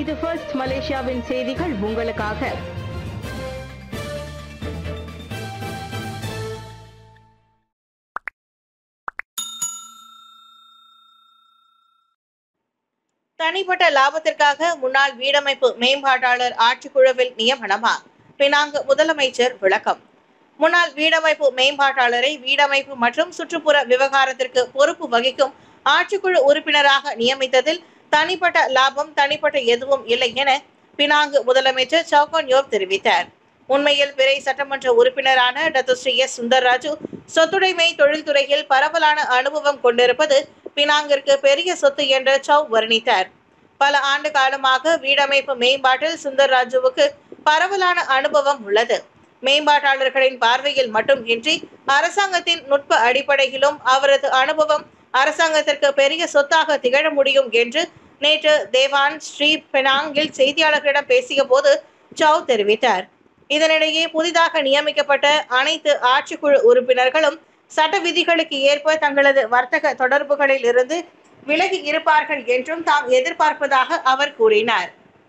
இது ஃபர்ஸ்ட் மலேசியாவின் செய்திகள் உங்களுக்காக தனிப்பட்ட லாபத்திற்காக முன்னாள் வீடமைப்பு மேம்பாட்டாளர் ஆட்சிக்குழுவில் நியமனமா பினாங்கு முதலமைச்சர் விளக்கம் முன்னாள் வீடமைப்பு மேம்பாட்டாளரை வீடமைப்பு மற்றும் சுற்றுப்புற விவகாரத்திற்கு பொறுப்பு வகிக்கும் ஆட்சிக்குழு உறுப்பினராக நியமித்ததில் தனிப்பட்ட லாபம் தனிப்பட்ட எதுவும் இல்லை என பினாங்கு முதலமைச்சர் சௌகான் யோப் தெரிவித்தார் உண்மையில் பிறை சட்டமன்ற உறுப்பினரான டத்துஸ்ரீ எஸ் சுந்தர்ராஜு சொத்துடைமை தொழில்துறையில் பரவலான அனுபவம் கொண்டிருப்பது பினாங்கிற்கு பெரிய சொத்து என்று சௌ வர்ணித்தார் பல ஆண்டு காலமாக வீடமைப்பு மேம்பாட்டில் சுந்தர்ராஜுவுக்கு பரவலான அனுபவம் உள்ளது மேம்பாட்டாளர்களின் பார்வையில் மட்டும் இன்றி அரசாங்கத்தின் நுட்ப அடிப்படையிலும் அவரது அனுபவம் அரசாங்கத்திற்கு பெரிய சொத்தாக திகழ முடியும் என்று நேற்று தேவான் ஸ்ரீ பெனாங்கில் செய்தியாளர்களிடம் பேசிய போது சௌ தெரிவித்தார் இதனிடையே புதிதாக நியமிக்கப்பட்ட அனைத்து ஆட்சிக்குழு உறுப்பினர்களும் சட்ட விதிகளுக்கு ஏற்ப தங்களது வர்த்தக தொடர்புகளில் இருந்து விலகி இருப்பார்கள் என்றும் தாம் எதிர்பார்ப்பதாக அவர் கூறினார்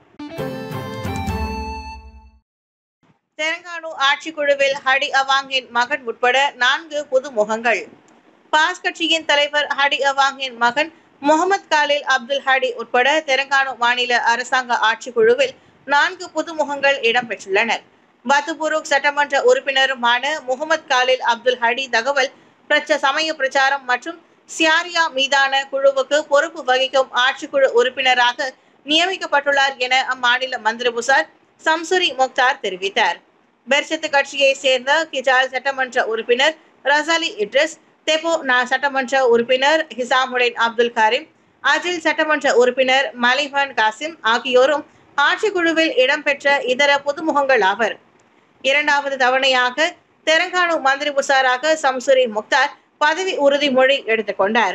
தெலங்கானு ஆட்சிக்குழுவில் ஹடி அவாங்கின் மகன் உட்பட நான்கு புது முகங்கள் பாஸ் கட்சியின் தலைவர் ஹடி அவாங்கின் மகன் முகமது காலில் அப்துல் ஹடி உட்பட தெலங்கானு மாநில அரசாங்க ஆட்சிக்குழுவில் நான்கு புதுமுகங்கள் இடம்பெற்றுள்ளனர் பத்துபுருக் சட்டமன்ற உறுப்பினருமான முகமது காலில் அப்துல் ஹடி தகவல் பிரச்ச சமய பிரச்சாரம் மற்றும் சியாரியா மீதான குழுவுக்கு பொறுப்பு வகிக்கும் ஆட்சிக்குழு உறுப்பினராக நியமிக்கப்பட்டுள்ளார் என அம்மாநில மந்திரிபுசார் சம்சுரி முக்தார் தெரிவித்தார் பெர்சத்து கட்சியை சேர்ந்த கிஜால் சட்டமன்ற உறுப்பினர் ரசாலி இட்ரிஸ் தெபோ நா சட்டமன்ற உறுப்பினர் ஹிசாமுடின் அப்துல் காரிம் அஜில் சட்டமன்ற உறுப்பினர் மலிபான் காசிம் ஆகியோரும் ஆட்சிக்குழுவில் இடம்பெற்ற இதர புதுமுகங்கள் ஆவர் இரண்டாவது தவணையாக தெலங்கானு மந்திரி புசாராக சம்சுரி முக்தார் பதவி உறுதிமொழி எடுத்துக்கொண்டார்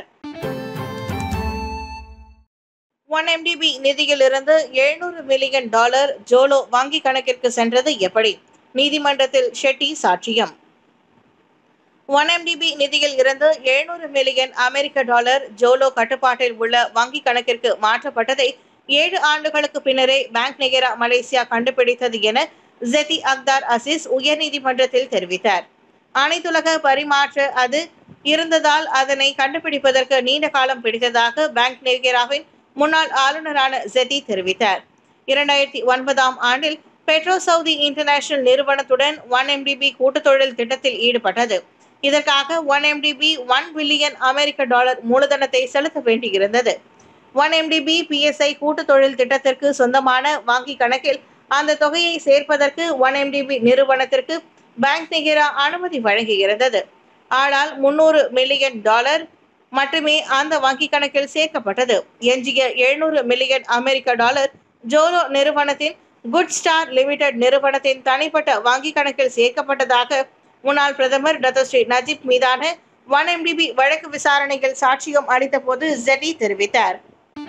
ஒன் எம்டிபி நிதியிலிருந்து எழுநூறு மில்லியன் டாலர் ஜோலோ வங்கி கணக்கிற்கு சென்றது எப்படி நீதிமன்றத்தில் ஷெட்டி சாட்சியம் ஒன் எம்டிபி நிதியில் இருந்து எழுநூறு மில்லியன் அமெரிக்க டாலர் ஜோலோ கட்டுப்பாட்டில் உள்ள வங்கி கணக்கிற்கு மாற்றப்பட்டதை ஏழு ஆண்டுகளுக்கு பின்னரே பேங்க் நிகரா மலேசியா கண்டுபிடித்தது என ஜெதி அக்தார் அசீஸ் உயர்நீதிமன்றத்தில் தெரிவித்தார் அனைத்துலக பரிமாற்ற அது இருந்ததால் அதனை கண்டுபிடிப்பதற்கு நீண்ட காலம் பிடித்ததாக பேங்க் நிகராவின் முன்னாள் ஆளுநரான ஜெதி தெரிவித்தார் இரண்டாயிரத்தி ஒன்பதாம் ஆண்டில் பெட்ரோ சவுதி இன்டர்நேஷனல் நிறுவனத்துடன் ஒன் எம்டிபி கூட்டுத்தொழில் திட்டத்தில் ஈடுபட்டது இதற்காக ஒன் எம்டிபி ஒன் பில்லியன் அமெரிக்க டாலர் மூலதனத்தை செலுத்த வேண்டியிருந்தது ஒன் எம்டிபி பிஎஸ்ஐ கூட்டு தொழில் திட்டத்திற்கு சொந்தமான வங்கி கணக்கில் அந்த தொகையை சேர்ப்பதற்கு ஒன் எம்டிபி நிறுவனத்திற்கு பேங்க் நிகரா அனுமதி வழங்கியிருந்தது ஆனால் முன்னூறு மில்லியன் டாலர் மட்டுமே அந்த வங்கி கணக்கில் சேர்க்கப்பட்டது எஞ்சிய எழுநூறு மில்லியன் அமெரிக்க டாலர் ஜோலோ நிறுவனத்தின் குட் ஸ்டார் லிமிடெட் நிறுவனத்தின் தனிப்பட்ட வங்கி கணக்கில் சேர்க்கப்பட்டதாக முன்னாள் பிரதமர் டத்தஸ்ரீ நஜீப் மீதான ஒன் எம்டிபி வழக்கு விசாரணையில் சாட்சியம் அளித்த போது ஜெட்டி தெரிவித்தார்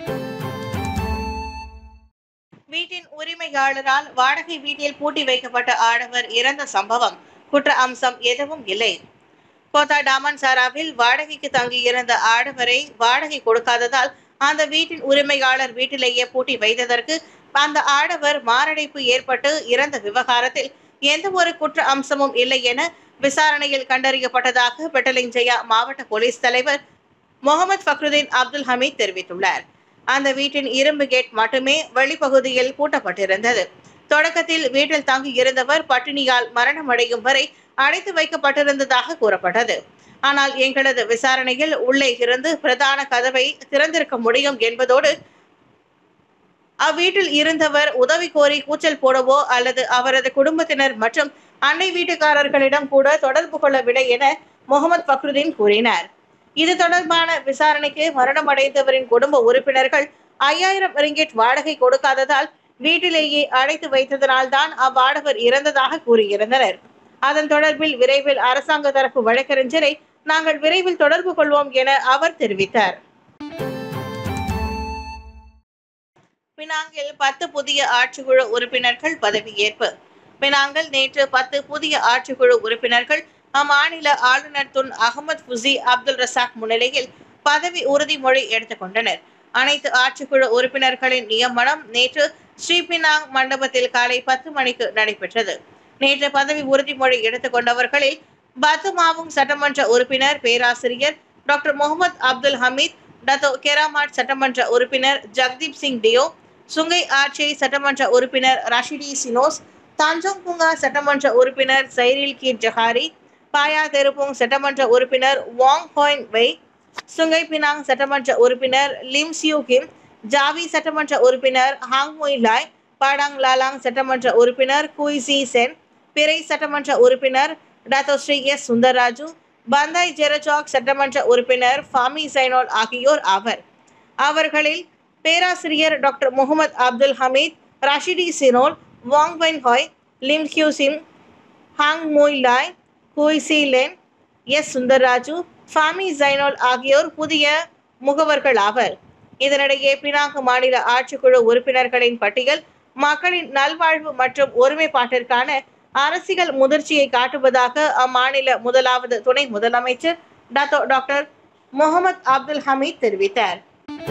வீட்டின் உரிமையாளரால் வாடகை வீட்டில் பூட்டி வைக்கப்பட்ட ஆடவர் இறந்த சம்பவம் குற்ற அம்சம் எதுவும் இல்லை கோத்தா டாமன்சாராவில் வாடகைக்கு தங்கியிருந்த ஆடவரை வாடகை கொடுக்காததால் அந்த வீட்டின் உரிமையாளர் வீட்டிலேயே பூட்டி வைத்ததற்கு அந்த ஆடவர் மாரடைப்பு ஏற்பட்டு இறந்த விவகாரத்தில் எந்த ஒரு குற்ற அம்சமும் இல்லை என விசாரணையில் கண்டறியப்பட்டதாக பெட்டலிங்ஜயா மாவட்ட போலீஸ் தலைவர் முகமது ஃபக்ருதீன் அப்துல் ஹமீத் தெரிவித்துள்ளார் அந்த வீட்டின் இரும்பு கேட் மட்டுமே வெளிப்பகுதியில் பூட்டப்பட்டிருந்தது தொடக்கத்தில் வீட்டில் தங்கி இருந்தவர் பட்டினியால் மரணமடையும் வரை அடைத்து வைக்கப்பட்டிருந்ததாக கூறப்பட்டது ஆனால் எங்களது விசாரணையில் உள்ளே இருந்து பிரதான கதவை திறந்திருக்க முடியும் என்பதோடு அவ்வீட்டில் இருந்தவர் உதவி கோரி கூச்சல் போடவோ அல்லது அவரது குடும்பத்தினர் மற்றும் அண்டை வீட்டுக்காரர்களிடம் கூட தொடர்பு கொள்ளவில்லை என முகமது ஃபக்ருதீன் கூறினார் இது தொடர்பான விசாரணைக்கு மரணமடைந்தவரின் குடும்ப உறுப்பினர்கள் ஐயாயிரம் ரிங்கெட் வாடகை கொடுக்காததால் வீட்டிலேயே அடைத்து வைத்ததனால்தான் அவ்வாடவர் இறந்ததாக கூறியிருந்தனர் அதன் தொடர்பில் விரைவில் அரசாங்க தரப்பு வழக்கறிஞரை நாங்கள் விரைவில் தொடர்பு கொள்வோம் என அவர் தெரிவித்தார் பினாங்கில் பத்து புதிய ஆட்சிக்குழு உறுப்பினர்கள் பதவியேற்பு பினாங்கில் நேற்று பத்து புதிய ஆட்சிக்குழு உறுப்பினர்கள் அம்மாநில ஆளுநர் Tun Ahmad Fuzi Abdul Razak முன்னிலையில் பதவி உறுதிமொழி எடுத்துக் கொண்டனர் அனைத்து ஆட்சிக்குழு உறுப்பினர்களின் நியமனம் நேற்று ஸ்ரீபினாங் மண்டபத்தில் காலை பத்து மணிக்கு நடைபெற்றது நேற்று பதவி உறுதிமொழி எடுத்துக் கொண்டவர்களில் பத்துமாவும் சட்டமன்ற உறுப்பினர் பேராசிரியர் doctor Mohamed Abdul Hamid Dato Keramat சட்டமன்ற உறுப்பினர் ஜக்தீப் சிங் டியோ சுங்கை ஆட்சியை சட்டமன்ற உறுப்பினர் ரஷிடி சினோஸ் தஞ்சோங் புங்கா சட்டமன்ற உறுப்பினர் சைரில் கீர் ஜஹாரி பாயா தெருப்புங் சட்டமன்ற உறுப்பினர் வாங் ஹோயின் வெய் சுங்கை பினாங் சட்டமன்ற உறுப்பினர் லிம் சியூ கிம் ஜாவி சட்டமன்ற உறுப்பினர் ஹாங் மொய் லாய் பாடாங் லாலாங் சட்டமன்ற உறுப்பினர் குய் சி சென் பிறை சட்டமன்ற உறுப்பினர் Dato Seri S Sundarajoo Pantai Jerejak சட்டமன்ற உறுப்பினர் ஃபாமி சைனோல் ஆகியோர் ஆவர் அவர்களில் பேராசிரியர் doctor Mohamed Abdul Hamid Rashidi Zinol Wong Hon Wai Lim Siew Khim ஹாங் மோய் லாய் குய் சி லென் எஸ் சுந்தர்ராஜு ஃபாமி ஜைனோல் ஆகியோர் புதிய முகவர்கள் ஆவர் இதனிடையே பினாங்கு மாநில ஆட்சிக்குழு உறுப்பினர்களின் பட்டியல் மக்களின் நல்வாழ்வு மற்றும் ஒருமைப்பாட்டிற்கான அரசியல் முதிர்ச்சியை காட்டுவதாக அம்மாநில முதலாவது துணை முதலமைச்சர் doctor doctor Mohamed Abdul Hamid தெரிவித்தார்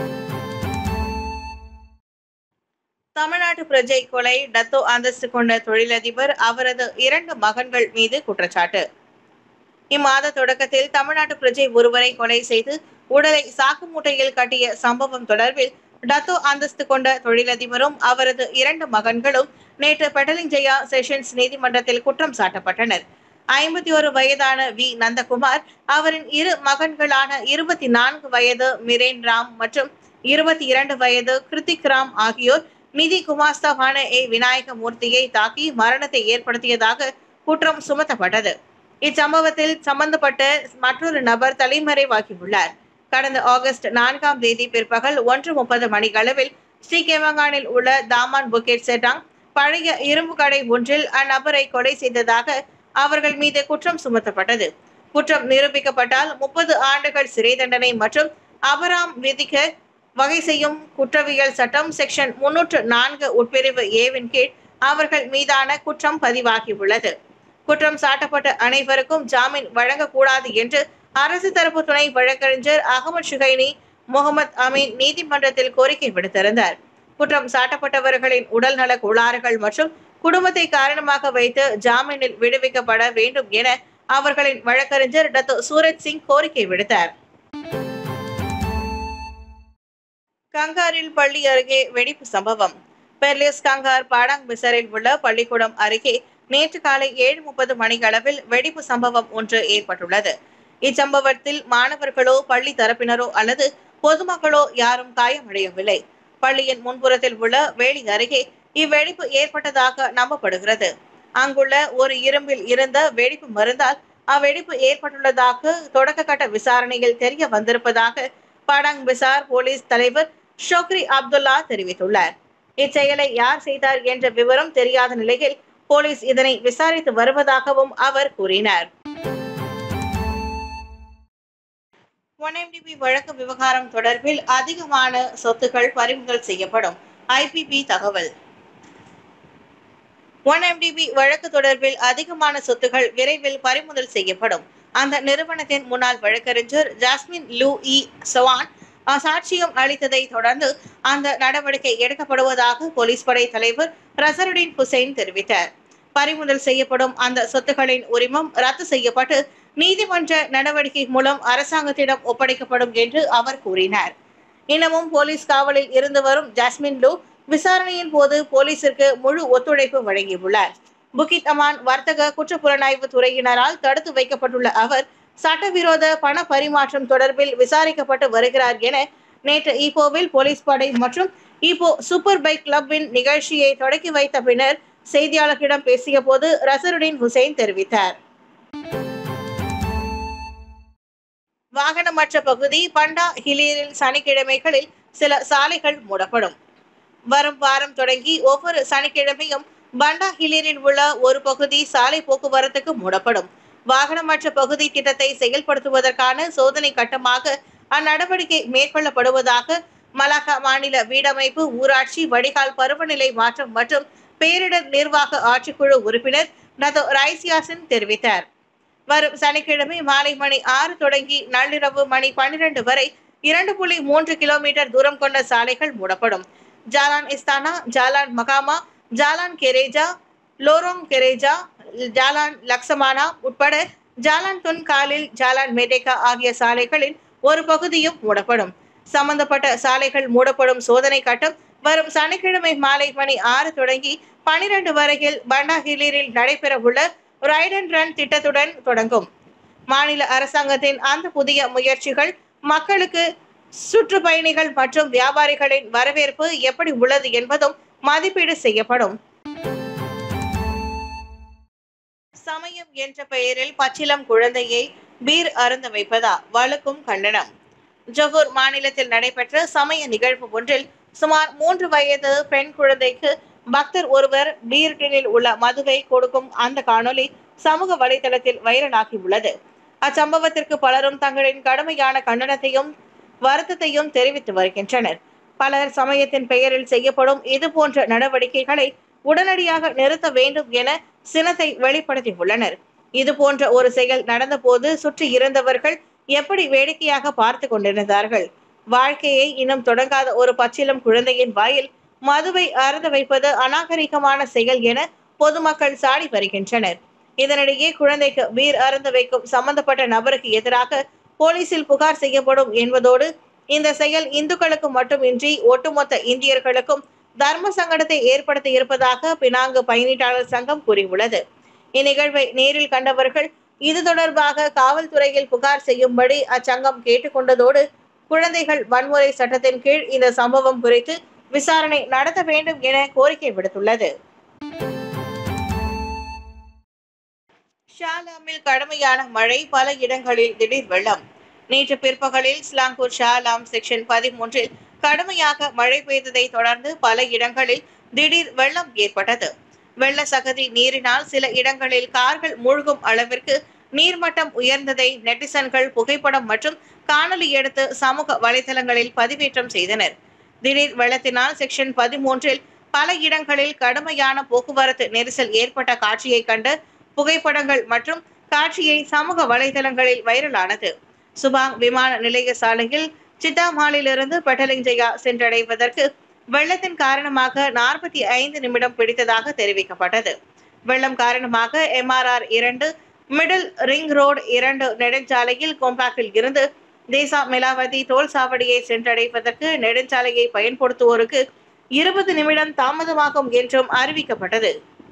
தமிழ்நாட்டு பிரஜை கொலை டத்தோ அந்தஸ்து கொண்ட தொழிலதிபர் அவரது இரண்டு மகன்கள் மீது குற்றச்சாட்டு இம்மாத தொடக்கத்தில் தமிழ்நாட்டு பிரஜை ஒருவரை கொலை செய்து உடலை சாக்கு மூட்டையில் கட்டிய சம்பவம் தொடர்பில் டத்தோ அந்தஸ்து கொண்ட தொழிலதிபரும் அவரது இரண்டு மகன்களும் நேற்று பெட்டலிஞ்சயா செஷன்ஸ் நீதிமன்றத்தில் குற்றம் சாட்டப்பட்டனர் ஐம்பத்தி ஒரு வயதான வி நந்தகுமார் அவரின் இரு மகன்களான இருபத்தி நான்கு வயது மிரேன் ராம் மற்றும் இருபத்தி இரண்டு வயது கிருத்திக் ராம் ஆகியோர் நிதி குமாஸ்தாவான ஏ விநாயகமூர்த்தியை தாக்கி மரணத்தை ஏற்படுத்தியதாக குற்றம் சுமத்தப்பட்டது இச்சம்பவத்தில் சம்பந்தப்பட்ட மற்றொரு நபர் தலைமறைவாகியுள்ளார் கடந்த ஆகஸ்ட் நான்காம் தேதி பிற்பகல் ஒன்று முப்பது மணிகளவில் ஸ்ரீகேமங்கானில் உள்ள தாமான் புக்கெட் செட்டாங் பழைய இரும்பு கடை ஒன்றில் அந்நபரை கொலை செய்ததாக அவர்கள் மீது குற்றம் சுமத்தப்பட்டது குற்றம் நிரூபிக்கப்பட்டால் முப்பது ஆண்டுகள் சிறை தண்டனை மற்றும் அபராம் விதிக்க வகை செய்யும் குற்றவியல் சட்டம் செக்ஷன் முன்னூற்று நான்கு உட்பிரிவு ஏவின் கீழ் அவர்கள் மீதான குற்றம் பதிவாகியுள்ளது குற்றம் சாட்டப்பட்ட அனைவருக்கும் ஜாமீன் வழங்கக்கூடாது என்று அரசு தரப்பு துணை வழக்கறிஞர் அகமது ஷுகைனி முகமது அமீன் நீதிமன்றத்தில் கோரிக்கை விடுத்திருந்தார் குற்றம் சாட்டப்பட்டவர்களின் உடல்நல கோளாறுகள் மற்றும் குடும்பத்தை காரணமாக வைத்து ஜாமீனில் விடுவிக்கப்பட வேண்டும் என அவர்களின் வழக்கறிஞர் டத்து சூரஜ் சிங் கோரிக்கை விடுத்தார் கங்காரில் பள்ளி அருகே வெடிப்பு சம்பவம் பெர்லியஸ் கங்கார் பாடாங் பிசரில் உள்ள பள்ளிக்கூடம் அருகே நேற்று காலை ஏழு முப்பது மணியளவில் வெடிப்பு சம்பவம் ஒன்று ஏற்பட்டுள்ளது இச்சம்பவத்தில் மாணவர்களோ பள்ளி தரப்பினரோ அல்லது பொதுமக்களோ யாரும் காயமடையவில்லை பள்ளியின் முன்புறத்தில் உள்ள வேலி அருகே இவ்வெடிப்பு ஏற்பட்டதாக நம்பப்படுகிறது அங்குள்ள ஒரு இரும்பில் இருந்த வெடிப்பு மருந்தால் அவ்வெடிப்பு ஏற்பட்டுள்ளதாக தொடக்க கட்ட விசாரணையில் தெரிய வந்திருப்பதாக பாடாங் பிசார் போலீஸ் தலைவர் ஷோக்ரி அப்துல்லா தெரிவித்துள்ளார் இச்செயலை யார் செய்தார் என்ற விவரம் தெரியாத நிலையில் போலீஸ் இதனை விசாரித்து வருவதாகவும் அவர் கூறினார் ஒன்எம்டிபி வழக்கு விவகாரம் தொடர்பில் அதிகமான சொத்துக்கள் பறிமுதல் செய்யப்படும் ஐபிபி தகவல் ஒன்எம்டிபி வழக்கு தொடர்பில் அதிகமான சொத்துகள் விரைவில் பறிமுதல் செய்யப்படும் அந்த நிறுவனத்தின் முன்னாள் வழக்கறிஞர் ஜாஸ்மின் லூ இ சவான் சாட்சியம் அளித்ததை தொடர்ந்து அந்த நடவடிக்கை எடுக்கப்படுவதாக போலீஸ் படை தலைவர் ரசருடின் ஹுசைன் தெரிவித்தார் பறிமுதல் செய்யப்படும் அந்த சொத்துக்களின் உரிமம் ரத்து செய்யப்பட்டு நீதிமன்ற நடவடிக்கை மூலம் அரசாங்கத்திடம் ஒப்படைக்கப்படும் என்று அவர் கூறினார் இன்னமும் போலீஸ் காவலில் இருந்து வரும் ஜாஸ்மின் லூ விசாரணையின் போது போலீசிற்கு முழு ஒத்துழைப்பு வழங்கியுள்ளார் புகித் அமான் வர்த்தக குற்றப்புலனாய்வு துறையினரால் தடுத்து வைக்கப்பட்டுள்ள அவர் சட்டவிரோத பண பரிமாற்றம் தொடர்பில் விசாரிக்கப்பட்டு வருகிறார் என நேற்று ஈப்போவில் போலீஸ் படை மற்றும் ஈப்போ சூப்பர் பைக் கிளப்பின் நிகழ்ச்சியை தொடக்கி வைத்த பின்னர் செய்தியாளர்களிடம் பேசிய போது ரசருடின் ஹுசைன் தெரிவித்தார் வாகனமற்ற பகுதி பண்டா ஹிலீரில் சனிக்கிழமைகளில் சில சாலைகள் மூடப்படும் வரும் வாரம் தொடங்கி ஒவ்வொரு சனிக்கிழமையும் பண்டா ஹிலீரில் உள்ள ஒரு பகுதி சாலை போக்குவரத்துக்கு மூடப்படும் வாகனமற்ற பகுதி திட்டத்தை செயல்படுத்துவதற்கான சோதனை கட்டமாக அந்நடவடிக்கை மேற்கொள்ளப்படுவதாக மலாக்கா மாநில வீடமைப்பு ஊராட்சி வடிகால் பருவநிலை மாற்றம் மற்றும் பேரிடர் நிர்வாக ஆட்சிக்குழு உறுப்பினர் நதோ ரைசியாசன் தெரிவித்தார் வரும் சனிக்கிழமை மாலை மணி ஆறு தொடங்கி நள்ளிரவு மணி பன்னிரண்டு வரை இரண்டு புள்ளி மூன்று கிலோமீட்டர் தூரம் கொண்ட சாலைகள் மூடப்படும் Jalan Istana Jalan Mahkamah Jalan Gereja Lorong Gereja Jalan Laksamana உட்பட Jalan Tun Khalil Jalan Merdeka ஆகிய சாலைகளின் ஒரு பகுதியும் மூடப்படும் சம்பந்தப்பட்ட சாலைகள் மூடப்படும் சோதனை கட்டம் வரும் சனிக்கிழமை மாலை மணி ஆறு தொடங்கி பனிரெண்டு வரையில் பண்டாஹிலீரில் நடைபெற உள்ள ரைட் அண்ட் ரன் திட்டத்துடன் தொடங்கும் மாநில அரசாங்கத்தின் அந்த புதிய முயற்சிகள் மக்களுக்கு சுற்றுப்பயணிகள் மற்றும் வியாபாரிகளின் வரவேற்பு எப்படி உள்ளது என்பதும் மதிப்பீடு செய்யப்படும் சமயம் என்ற பெயரில் பச்சிலம் குழந்தையை பீர் அருந்த வைப்பதா வலுக்கும் கண்டனம் ஜொகூர் மாநிலத்தில் நடைபெற்ற சமய நிகழ்வு ஒன்றில் சுமார் மூன்று வயது பெண் குழந்தைக்கு பக்தர் ஒருவர் பீர் டினில் உள்ள மதுவை கொடுக்கும் அந்த காணொளி சமூக வலைதளத்தில் வைரலாகி உள்ளது அச்சம்பவத்திற்கு பலரும் தங்களின் கடுமையான கண்டனத்தையும் வருத்தத்தையும் தெரிவித்து வருகின்றனர் பலர் சமயத்தின் பெயரில் செய்யப்படும் இது போன்ற நடவடிக்கைகளை உடனடியாக நிறுத்த வேண்டும் என சினத்தை வெளிப்படுத்தி உள்ளனர் இது போன்ற ஒரு செயல் நடந்தபோது சுற்றி இருந்தவர்கள் எப்படி வேடிக்கையாக பார்த்து கொண்டிருந்தார்கள் வாழ்க்கையை இன்னும் தொடங்காத ஒரு பச்சிலம் குழந்தையின் வாயில் மதுவை அருந்த வைப்பது அநாகரிகமான செயல் என பொதுமக்கள் சாடி வருகின்றனர் இதனிடையே குழந்தைக்கு பீர் அருந்த வைக்கும் சம்பந்தப்பட்ட நபருக்கு எதிராக போலீசில் புகார் செய்யப்படும் என்பதோடு இந்த செயல் இந்துக்களுக்கு மட்டுமின்றி ஒட்டுமொத்த இந்தியர்களுக்கும் தர்ம சங்கடத்தை ஏற்படுத்தி இருப்பதாக பினாங்கு பயணீட்டாளர் சங்கம் கூறியுள்ளது இந்நிகழ்வை நேரில் கண்டவர்கள் இது தொடர்பாக காவல்துறையில் புகார் செய்யும்படி அச்சங்கம் கேட்டுக்கொண்டதோடு குழந்தைகள் வன்முறை சட்டத்தின் கீழ் இந்த சம்பவம் குறித்து விசாரணை நடத்த வேண்டும் என கோரிக்கை விடுத்துள்ளது ஷாலாமில் கடுமையான மழை பல இடங்களில் திடீர் வெள்ளம் நேற்று பிற்பகலில் ஸ்லாங்கூர் ஷாலாம் செக்ஷன் பதிமூன்றில் கடுமையாக மழை பெய்ததை தொடர்ந்து பல இடங்களில் திடீர் வெள்ளம் ஏற்பட்டது வெள்ள சகதி நீரினால் சில இடங்களில் கார்கள் மூழ்கும் அளவிற்கு நீர்மட்டம் உயர்ந்ததை நெட்டிசன்கள் புகைப்படம் மற்றும் காணொலி எடுத்து சமூக வலைதளங்களில் பதிவேற்றம் செய்தனர் திடீர் வெள்ளத்தினால் செக்ஷன் பதிமூன்றில் பல இடங்களில் கடுமையான போக்குவரத்து நெரிசல் ஏற்பட்ட காட்சியை கண்டு புகைப்படங்கள் மற்றும் காட்சியை சமூக வலைதளங்களில் வைரலானது சுபாங் விமான நிலைய சாலையில் சித்தாமாலிலிருந்து பெட்டலிங்ஜயா சென்றடைவதற்கு வெள்ளத்தின் காரணமாக நாற்பத்தி ஐந்து நிமிடம் பிடித்ததாக தெரிவிக்கப்பட்டது வெள்ளம் காரணமாக எம்ஆர்ஆர் இரண்டு மிடில் ரிங் ரோடு இரண்டு நெடுஞ்சாலையில் கொம்பாக்கில் இருந்து தேசா மிலாவதி தோல் சாவடியை சென்றடைவதற்கு நெடுஞ்சாலையை பயன்படுத்துவோருக்கு இருபது நிமிடம் தாமதமாகும் என்றும் அறிவிக்கப்பட்டது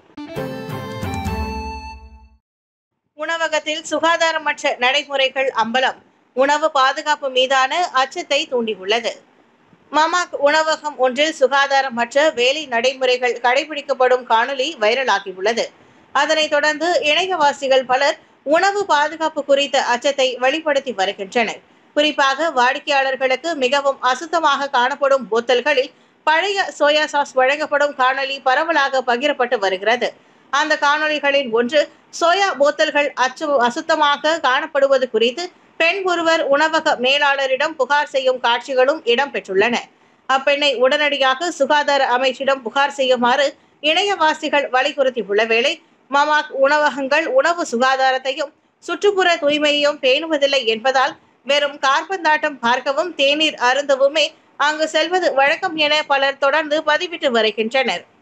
உணவகத்தில் சுகாதாரமற்ற நடைமுறைகள் அம்பலம் உணவு பாதுகாப்பு மீதான அச்சத்தை தூண்டியுள்ளது மமாக் உணவகம் ஒன்றில் சுகாதாரமற்ற வேலை நடைமுறைகள் கடைபிடிக்கப்படும் காணொலி வைரலாகியுள்ளது அதனைத் தொடர்ந்து இணையவாசிகள் பலர் உணவு பாதுகாப்பு குறித்த அச்சத்தை வெளிப்படுத்தி வருகின்றனர் குறிப்பாக வாடிக்கையாளர்களுக்கு மிகவும் அசுத்தமாக காணப்படும் போத்தல்களில் பழைய சோயா சாஸ் வழங்கப்படும் காணொலி பரவலாக பகிரப்பட்டு வருகிறது அந்த காணொளிகளில் ஒன்று சோயா போத்தல்கள் அச்சு அசுத்தமாக காணப்படுவது குறித்து பெண் ஒருவர் உணவக மேலாளரிடம் புகார் செய்யும் காட்சிகளும் இடம்பெற்றுள்ளன அப்பெண்ணை உடனடியாக சுகாதார அமைச்சிடம் புகார் செய்யுமாறு இணையவாசிகள் வலியுறுத்தியுள்ள வேளை மமாக் உணவகங்கள் உணவு சுகாதாரத்தையும் சுற்றுப்புற தூய்மையையும் பேணுவதில்லை என்பதால் வெறும் கார்பந்தாட்டம் பார்க்கவும் தேநீர் அருந்தவுமே அங்கு செல்வது வழக்கம் என பலர் தொடர்ந்து பதிவிட்டு வருகின்றனர்